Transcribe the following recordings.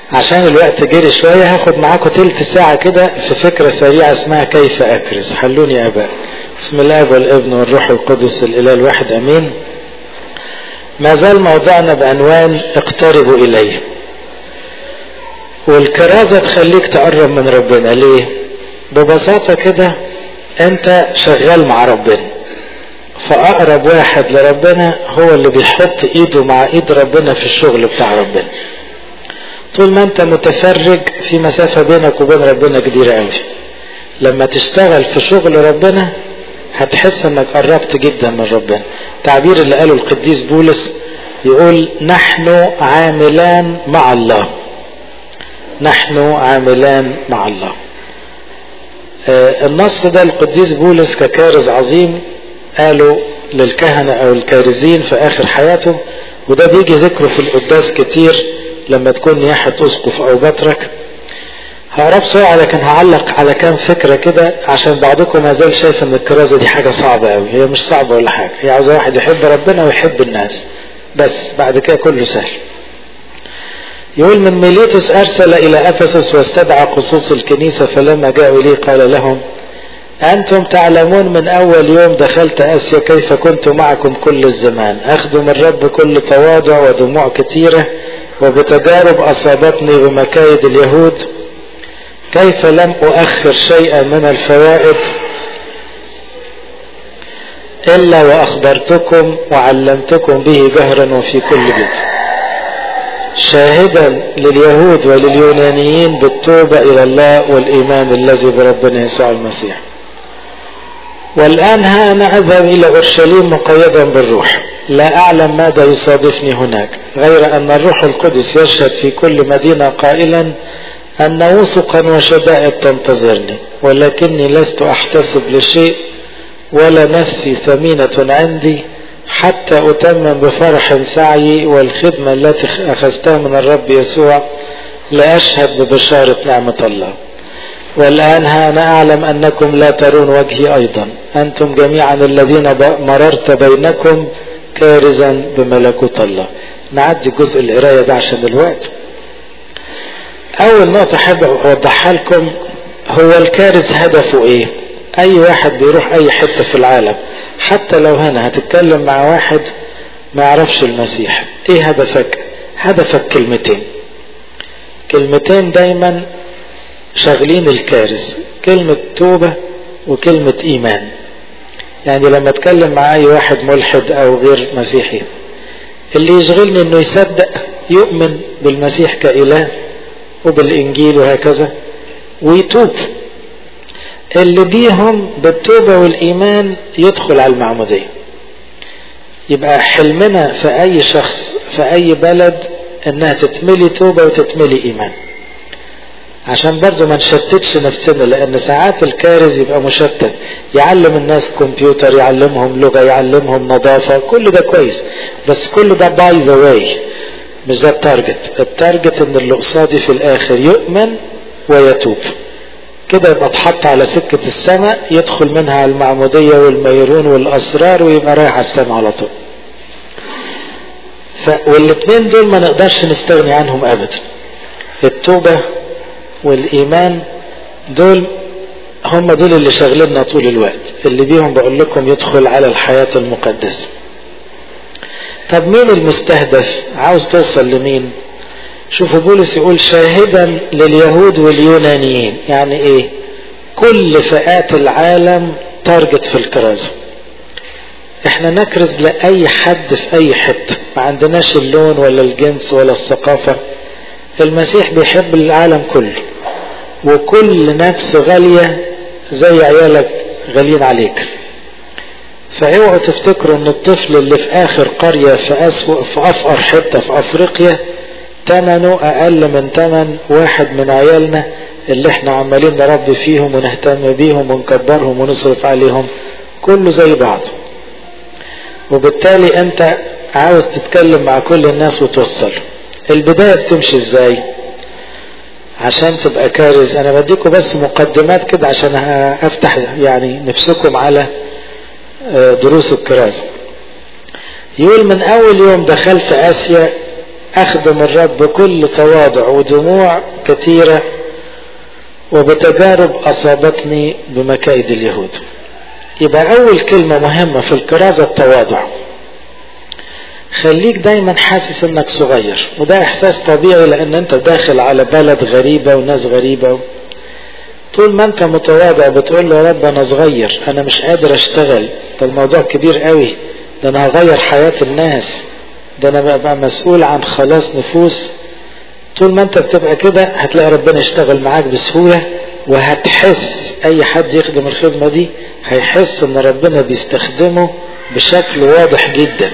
عشان الوقت جري شوية هاخد معاكم تلت ساعة كده في فكرة سريعة اسمها كيف أكرز حلوني يا أباء بسم الله والابن والروح القدس الإله الواحد أمين ما زال موضوعنا بعنوان اقتربوا إليه والكرازة تخليك تقرب من ربنا ليه ببساطة كده انت شغال مع ربنا فأقرب واحد لربنا هو اللي بيحط ايده مع ايد ربنا في الشغل بتاع ربنا طول ما انت متفرج في مسافة بينك وبين ربنا كبيرة قوي لما تشتغل في شغل ربنا هتحس انك قربت جدا من ربنا تعبير اللي قاله القديس بولس يقول نحن عاملان مع الله نحن عاملان مع الله آه النص ده القديس بولس ككارز عظيم قالوا للكهنة او الكارزين في اخر حياته وده بيجي ذكره في القداس كتير لما تكون نياحة اسقف او بطرك هقرا بسرعة لكن هعلق على كام فكرة كده عشان بعضكم ما زال شايف ان الكرازة دي حاجة صعبة قوي هي مش صعبة ولا حاجة هي عاوزة واحد يحب ربنا ويحب الناس بس بعد كده كله سهل يقول من ميليتوس أرسل إلى أفسس واستدعى قصوص الكنيسة فلما جاءوا إليه قال لهم أنتم تعلمون من أول يوم دخلت آسيا كيف كنت معكم كل الزمان أخدم الرب كل تواضع ودموع كثيرة وبتجارب أصابتني بمكايد اليهود كيف لم أؤخر شيئا من الفوائد إلا وأخبرتكم وعلمتكم به جهرا وفي كل بيت شاهدا لليهود ولليونانيين بالتوبة إلى الله والإيمان الذي بربنا يسوع المسيح والآن ها أنا أذهب إلى أورشليم مقيدا بالروح لا أعلم ماذا يصادفني هناك غير أن الروح القدس يشهد في كل مدينة قائلا أن وثقا وشدائد تنتظرني ولكني لست أحتسب لشيء ولا نفسي ثمينة عندي حتى أتمم بفرح سعيي والخدمة التي أخذتها من الرب يسوع لأشهد ببشارة نعمة الله والآن ها أنا أعلم أنكم لا ترون وجهي أيضا أنتم جميعا الذين مررت بينكم كارزا بملكوت الله نعدي جزء القراية ده عشان الوقت أول نقطة أحب أوضحها لكم هو الكارز هدفه إيه؟ أي واحد بيروح أي حتة في العالم حتى لو هنا هتتكلم مع واحد ما يعرفش المسيح إيه هدفك؟ هدفك كلمتين كلمتين دايما شغلين الكارز كلمة توبة وكلمة إيمان يعني لما اتكلم مع أي واحد ملحد أو غير مسيحي اللي يشغلني إنه يصدق يؤمن بالمسيح كإله وبالإنجيل وهكذا ويتوب اللي بيهم بالتوبة والإيمان يدخل على المعمودية يبقى حلمنا في أي شخص في أي بلد إنها تتملي توبة وتتملي إيمان عشان برضو ما نشتتش نفسنا لأن ساعات الكارز يبقى مشتت يعلم الناس كمبيوتر يعلمهم لغة يعلمهم نظافة كل ده كويس بس كل ده باي ذا واي مش ده التارجت التارجت ان اللي قصادي في الاخر يؤمن ويتوب كده يبقى اتحط على سكة السماء يدخل منها على المعمودية والميرون والاسرار ويبقى رايح على السماء على طول ف... والاثنين دول ما نقدرش نستغني عنهم ابدا التوبة والايمان دول هم دول اللي شغلنا طول الوقت اللي بيهم بقول لكم يدخل على الحياة المقدسة طب مين المستهدف عاوز توصل لمين شوفوا بولس يقول شاهدا لليهود واليونانيين يعني ايه كل فئات العالم تارجت في الكرازة احنا نكرز لأي حد في اي حتة ما عندناش اللون ولا الجنس ولا الثقافة المسيح بيحب العالم كله وكل نفس غالية زي عيالك غاليين عليك فاوعوا تفتكروا ان الطفل اللي في اخر قرية في اسوأ في افقر حتة في افريقيا ثمنه اقل من ثمن واحد من عيالنا اللي احنا عمالين نربي فيهم ونهتم بيهم ونكبرهم ونصرف عليهم كله زي بعض وبالتالي انت عاوز تتكلم مع كل الناس وتوصل البداية بتمشي ازاي عشان تبقى كارز انا بديكم بس مقدمات كده عشان افتح يعني نفسكم على دروس الكرازة يقول من اول يوم دخلت اسيا أخدم الرب بكل تواضع ودموع كثيرة وبتجارب أصابتني بمكائد اليهود يبقى أول كلمة مهمة في الكرازة التواضع خليك دايما حاسس انك صغير وده احساس طبيعي لان انت داخل على بلد غريبة وناس غريبة طول ما انت متواضع بتقول له يا رب انا صغير انا مش قادر اشتغل ده الموضوع كبير قوي ده انا هغير حياة الناس ده انا ببقى مسؤول عن خلاص نفوس طول ما انت بتبقى كده هتلاقي ربنا يشتغل معاك بسهولة وهتحس اي حد يخدم الخدمة دي هيحس ان ربنا بيستخدمه بشكل واضح جدا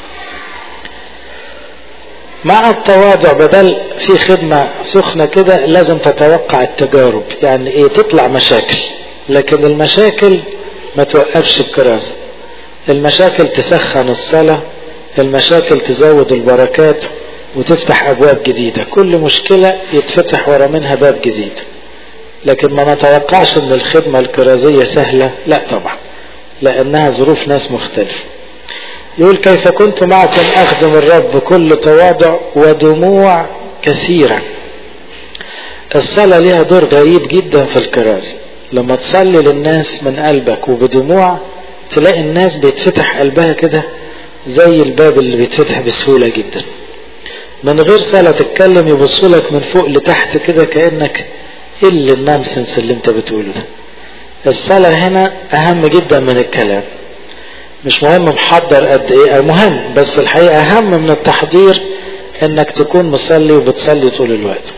مع التواضع بدل في خدمة سخنة كده لازم تتوقع التجارب يعني ايه تطلع مشاكل لكن المشاكل ما توقفش الكراسة المشاكل تسخن الصلاة المشاكل تزود البركات وتفتح ابواب جديدة كل مشكلة يتفتح ورا منها باب جديد لكن ما نتوقعش ان الخدمة الكرازية سهلة لا طبعا لانها ظروف ناس مختلفة يقول كيف كنت معكم أخدم الرب بكل تواضع ودموع كثيرة الصلاة لها دور غريب جدا في الكرازة لما تصلي للناس من قلبك وبدموع تلاقي الناس بيتفتح قلبها كده زي الباب اللي بيتفتح بسهولة جدا من غير صلاة تتكلم يبصوا لك من فوق لتحت كده كأنك ايه اللي النونسنس اللي انت بتقوله ده الصلاة هنا أهم جدا من الكلام مش مهم محضر قد ايه مهم بس الحقيقة اهم من التحضير انك تكون مصلي وبتصلي طول الوقت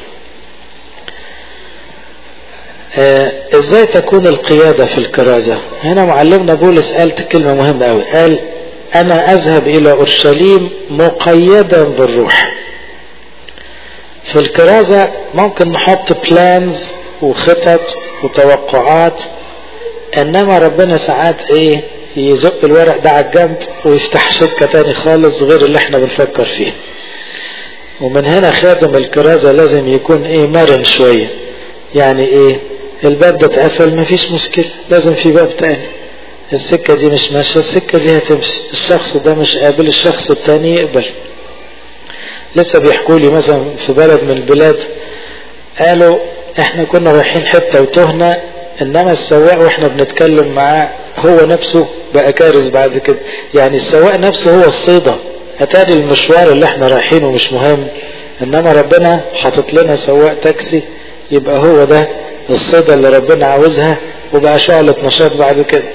آه ازاي تكون القيادة في الكرازة هنا معلمنا بولس قال كلمة مهمة قوي قال انا اذهب الى اورشليم مقيدا بالروح في الكرازة ممكن نحط بلانز وخطط وتوقعات انما ربنا ساعات ايه يزق الورق ده على الجنب ويفتح سكة تاني خالص غير اللي احنا بنفكر فيه ومن هنا خادم الكرازة لازم يكون ايه مرن شوية يعني ايه الباب ده اتقفل مفيش مشكلة لازم في باب تاني السكة دي مش ماشية السكة دي هتمشي الشخص ده مش قابل الشخص التاني يقبل لسه بيحكوا لي مثلا في بلد من البلاد قالوا احنا كنا رايحين حتة وتهنا انما السواق واحنا بنتكلم معاه هو نفسه بقى كارث بعد كده يعني السواق نفسه هو الصيدة اتاري المشوار اللي احنا رايحينه مش مهم انما ربنا حاطط لنا سواق تاكسي يبقى هو ده الصيدة اللي ربنا عاوزها وبقى شعلة نشاط بعد كده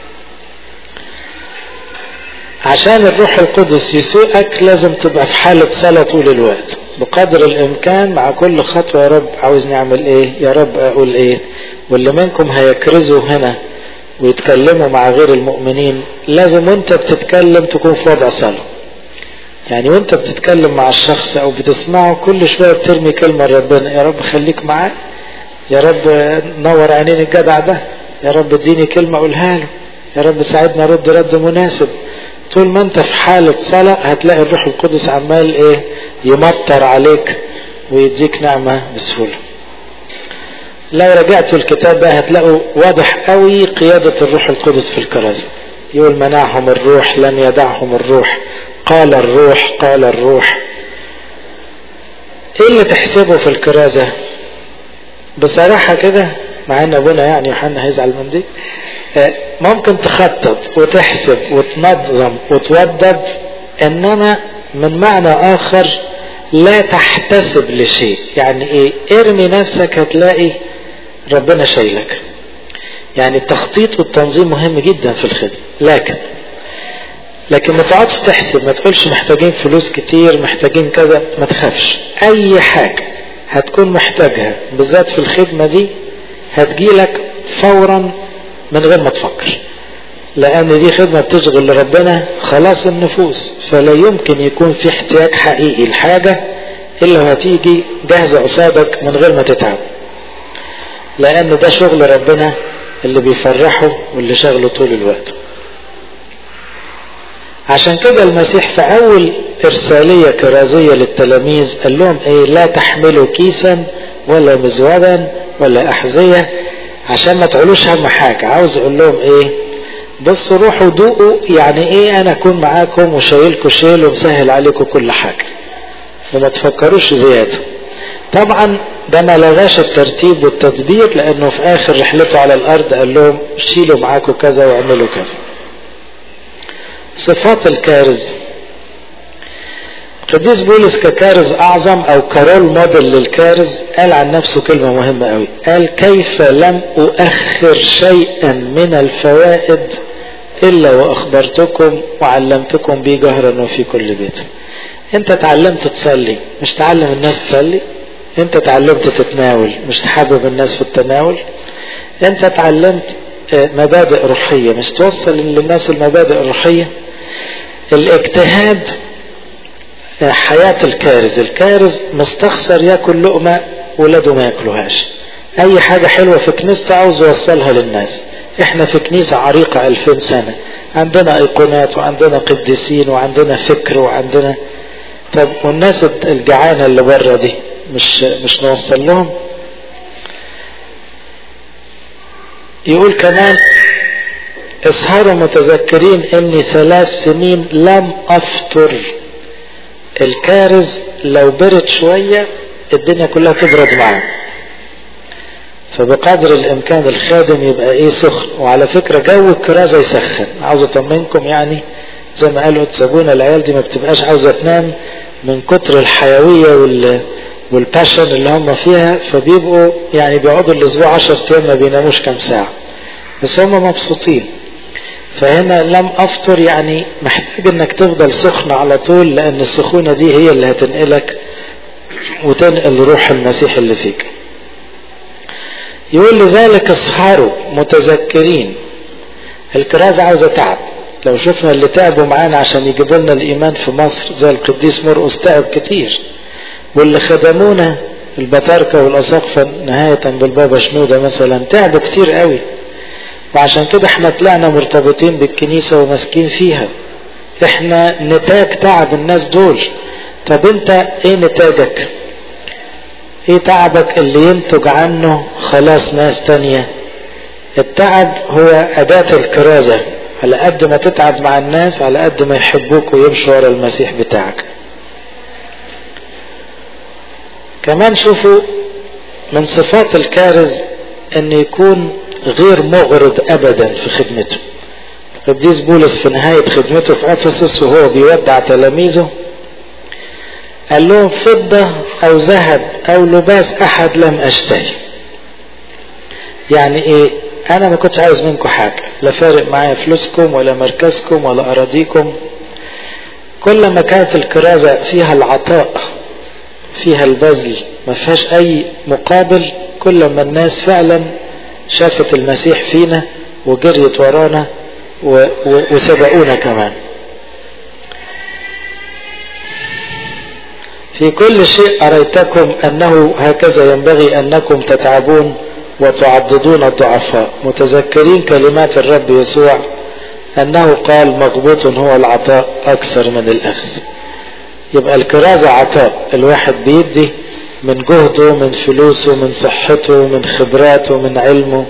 عشان الروح القدس يسوقك لازم تبقى في حالة صلاة طول الوقت بقدر الامكان مع كل خطوة يا رب عاوزني اعمل ايه يا رب اقول ايه واللي منكم هيكرزوا هنا ويتكلموا مع غير المؤمنين لازم وانت بتتكلم تكون في وضع صلاة يعني وانت بتتكلم مع الشخص او بتسمعه كل شوية بترمي كلمة لربنا يا رب خليك معاه يا رب نور عينين الجدع ده يا رب اديني كلمة اقولها له يا رب ساعدنا ارد رد مناسب طول ما انت في حالة صلاة هتلاقي الروح القدس عمال ايه يمطر عليك ويديك نعمة بسهولة لو رجعتوا الكتاب بقى هتلاقوا واضح قوي قيادة الروح القدس في الكرازة يقول منعهم الروح لم يدعهم الروح قال الروح قال الروح ايه اللي تحسبه في الكرازة بصراحة كده مع ان ابونا يعني يوحنا هيزعل من دي ممكن تخطط وتحسب وتنظم وتوضب انما من معنى اخر لا تحتسب لشيء يعني ايه ارمي نفسك هتلاقي ربنا شايلك يعني التخطيط والتنظيم مهم جدا في الخدمة لكن لكن ما تقعدش تحسب ما تقولش محتاجين فلوس كتير محتاجين كذا ما تخافش اي حاجة هتكون محتاجها بالذات في الخدمة دي هتجيلك فورا من غير ما تفكر لان دي خدمة بتشغل لربنا خلاص النفوس فلا يمكن يكون في احتياج حقيقي لحاجة الا هتيجي جاهزة قصادك من غير ما تتعب لان ده شغل ربنا اللي بيفرحه واللي شغله طول الوقت عشان كده المسيح في اول ارسالية كرازية للتلاميذ قال لهم ايه لا تحملوا كيسا ولا مزودا ولا احذية عشان ما تعولوش هم حاجة عاوز اقول لهم ايه بصوا روحوا دوقوا يعني ايه انا اكون معاكم وشايلكم شيل ومسهل عليكم كل حاجة وما تفكروش زيادة طبعا ده ما لغاش الترتيب والتدبير لانه في اخر رحلته على الارض قال لهم شيلوا معاكم كذا واعملوا كذا صفات الكارز قديس بولس ككارز اعظم او كرول موديل للكارز قال عن نفسه كلمة مهمة قوي قال كيف لم اؤخر شيئا من الفوائد الا واخبرتكم وعلمتكم به جهرا وفي كل بيت انت اتعلمت تصلي مش تعلم الناس تصلي انت اتعلمت تتناول مش تحبب الناس في التناول انت اتعلمت مبادئ روحية مش توصل للناس المبادئ الروحية الاجتهاد حياة الكارز الكارز مستخسر ياكل لقمة ولاده ما ياكلوهاش اي حاجة حلوة في كنيسته عاوز يوصلها للناس احنا في كنيسة عريقة الفين سنة عندنا ايقونات وعندنا قديسين وعندنا فكر وعندنا طب والناس الجعانة اللي بره دي مش مش نوصل لهم يقول كمان اسهروا متذكرين اني ثلاث سنين لم افطر الكارز لو برد شوية الدنيا كلها تبرد معاه فبقدر الامكان الخادم يبقى ايه سخن وعلى فكرة جو الكرازة يسخن عاوز اطمنكم يعني زي ما قالوا تسابونا العيال دي ما بتبقاش عاوزة تنام من كتر الحيوية وال والباشن اللي هم فيها فبيبقوا يعني بيقعدوا الاسبوع 10 ايام ما بيناموش كام ساعة بس هم مبسوطين فهنا لم افطر يعني محتاج انك تفضل سخن على طول لان السخونة دي هي اللي هتنقلك وتنقل روح المسيح اللي فيك يقول لذلك اسهروا متذكرين الكرازة عاوزة تعب لو شفنا اللي تعبوا معانا عشان يجيبوا لنا الايمان في مصر زي القديس مرقس تعب كتير واللي خدمونا البطاركة والأساقفة نهاية بالبابا شنودة مثلا تعبوا كتير قوي وعشان كده احنا طلعنا مرتبطين بالكنيسة وماسكين فيها احنا نتاج تعب الناس دول طب انت ايه نتاجك ايه تعبك اللي ينتج عنه خلاص ناس تانية التعب هو أداة الكرازة على قد ما تتعب مع الناس على قد ما يحبوك ويمشوا ورا المسيح بتاعك كمان شوفوا من صفات الكارز ان يكون غير مغرض ابدا في خدمته القديس بولس في نهاية خدمته في افسس وهو بيودع تلاميذه قال لهم فضة او ذهب او لباس احد لم اشتهي يعني ايه انا ما كنتش عاوز منكم حاجة لا فارق معايا فلوسكم ولا مركزكم ولا اراضيكم كل ما كانت الكرازة فيها العطاء فيها البذل ما فيهاش اي مقابل كل ما الناس فعلا شافت المسيح فينا وجريت ورانا و... و... وسبقونا كمان في كل شيء أريتكم أنه هكذا ينبغي أنكم تتعبون وتعضدون الضعفاء متذكرين كلمات الرب يسوع أنه قال مغبوط هو العطاء أكثر من الأخذ يبقى الكرازة عطاء الواحد بيدي من جهده من فلوسه من صحته من خبراته من علمه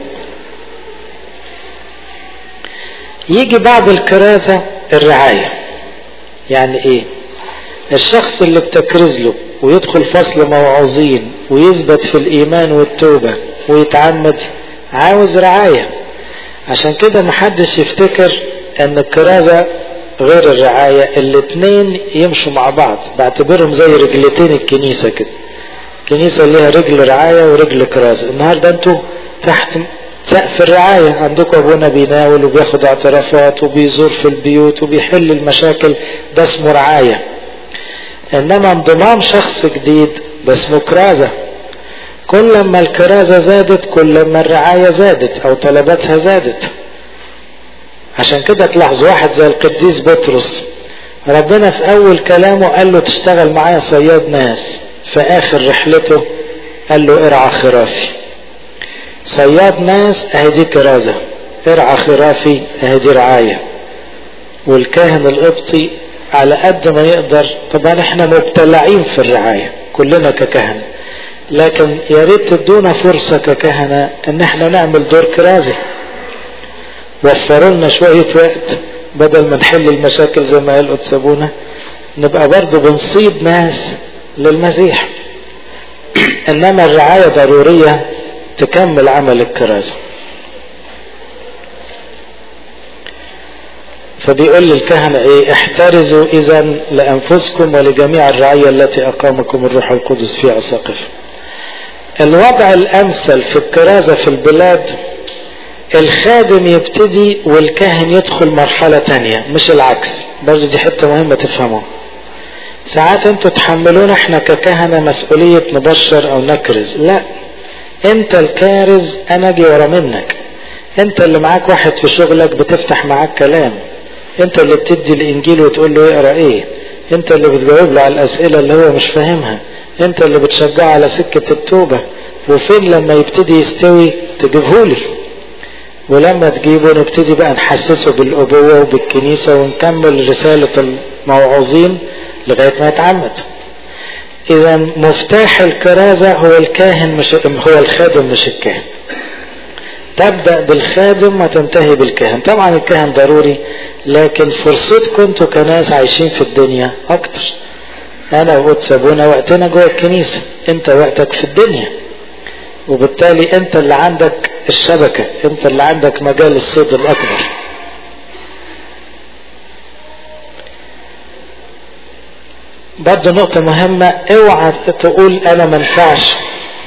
يجي بعد الكرازة الرعاية يعني ايه الشخص اللي بتكرز له ويدخل فصل موعظين ويثبت في الايمان والتوبة ويتعمد عاوز رعاية عشان كده محدش يفتكر ان الكرازة غير الرعاية الاتنين يمشوا مع بعض بعتبرهم زي رجلتين الكنيسة كده الكنيسة ليها رجل رعاية ورجل كرازة النهاردة انتوا تحت سقف الرعاية عندكم ابونا بيناول وبياخد اعترافات وبيزور في البيوت وبيحل المشاكل ده اسمه رعاية انما انضمام شخص جديد ده اسمه كرازة كل ما الكرازة زادت كل ما الرعاية زادت او طلباتها زادت عشان كده تلاحظ واحد زي القديس بطرس ربنا في اول كلامه قال له تشتغل معايا صياد ناس في اخر رحلته قال له ارعى خرافي صياد ناس اهي دي كرازة ارعى خرافي اهي دي رعاية والكاهن القبطي على قد ما يقدر طبعا احنا مبتلعين في الرعاية كلنا ككهنة لكن يا ريت تدونا فرصة ككهنة ان احنا نعمل دور كرازي وفروا لنا شوية وقت بدل ما نحل المشاكل زي ما قالوا تسابونا نبقى برضو بنصيد ناس للمسيح انما الرعاية ضرورية تكمل عمل الكرازة فبيقول للكهنة ايه احترزوا اذا لانفسكم ولجميع الرعية التي اقامكم الروح القدس في اساقف الوضع الامثل في الكرازة في البلاد الخادم يبتدي والكاهن يدخل مرحلة تانية مش العكس برضه دي حتة مهمة تفهموها ساعات انتوا تحملون احنا ككهنة مسؤولية نبشر او نكرز لا انت الكارز انا اجي ورا منك انت اللي معاك واحد في شغلك بتفتح معاك كلام انت اللي بتدي الانجيل وتقول له يقرا ايه انت اللي بتجاوب له على الاسئله اللي هو مش فاهمها انت اللي بتشجعه على سكه التوبه وفين لما يبتدي يستوي تجيبهولي ولما تجيبه نبتدي بقى نحسسه بالابوه وبالكنيسه ونكمل رساله الموعوظين لغايه ما يتعمد اذا مفتاح الكرازه هو الكاهن مش هو الخادم مش الكاهن تبدأ بالخادم وتنتهي بالكاهن طبعا الكاهن ضروري لكن فرصتكم انتوا كناس عايشين في الدنيا اكتر انا وقدس ابونا وقتنا جوه الكنيسة انت وقتك في الدنيا وبالتالي انت اللي عندك الشبكة انت اللي عندك مجال الصيد الاكبر برضه نقطة مهمة اوعى تقول انا منفعش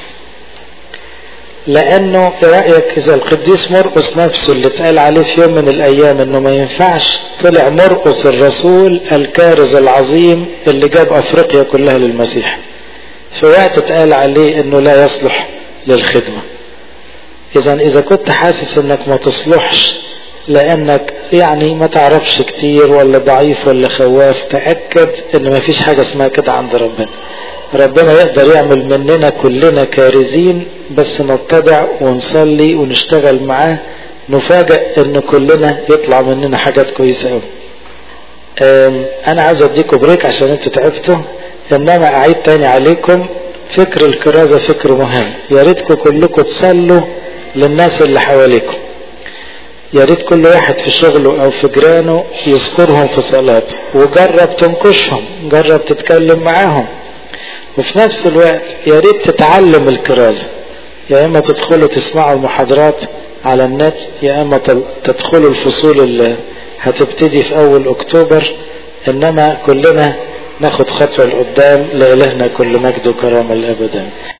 لانه في رايك اذا القديس مرقس نفسه اللي اتقال عليه في يوم من الايام انه ما ينفعش طلع مرقس الرسول الكارز العظيم اللي جاب افريقيا كلها للمسيح في وقت اتقال عليه انه لا يصلح للخدمه اذا اذا كنت حاسس انك ما تصلحش لانك يعني ما تعرفش كتير ولا ضعيف ولا خواف تاكد ان ما فيش حاجه اسمها كده عند ربنا ربنا يقدر يعمل مننا كلنا كارزين بس نتضع ونصلي ونشتغل معاه نفاجئ ان كلنا يطلع مننا حاجات كويسة قوي انا عايز اديكم بريك عشان انتوا تعبتوا انما اعيد تاني عليكم فكر الكرازة فكر مهم يا ريتكم كلكم تصلوا للناس اللي حواليكم يا ريت كل واحد في شغله او في جيرانه يذكرهم في صلاته وجرب تنكشهم جرب تتكلم معاهم وفي نفس الوقت يا ريت تتعلم الكرازة يا اما تدخلوا تسمعوا المحاضرات على النت يا اما تدخلوا الفصول اللي هتبتدي في اول اكتوبر انما كلنا ناخد خطوة لقدام لإلهنا كل مجد وكرامة الابدا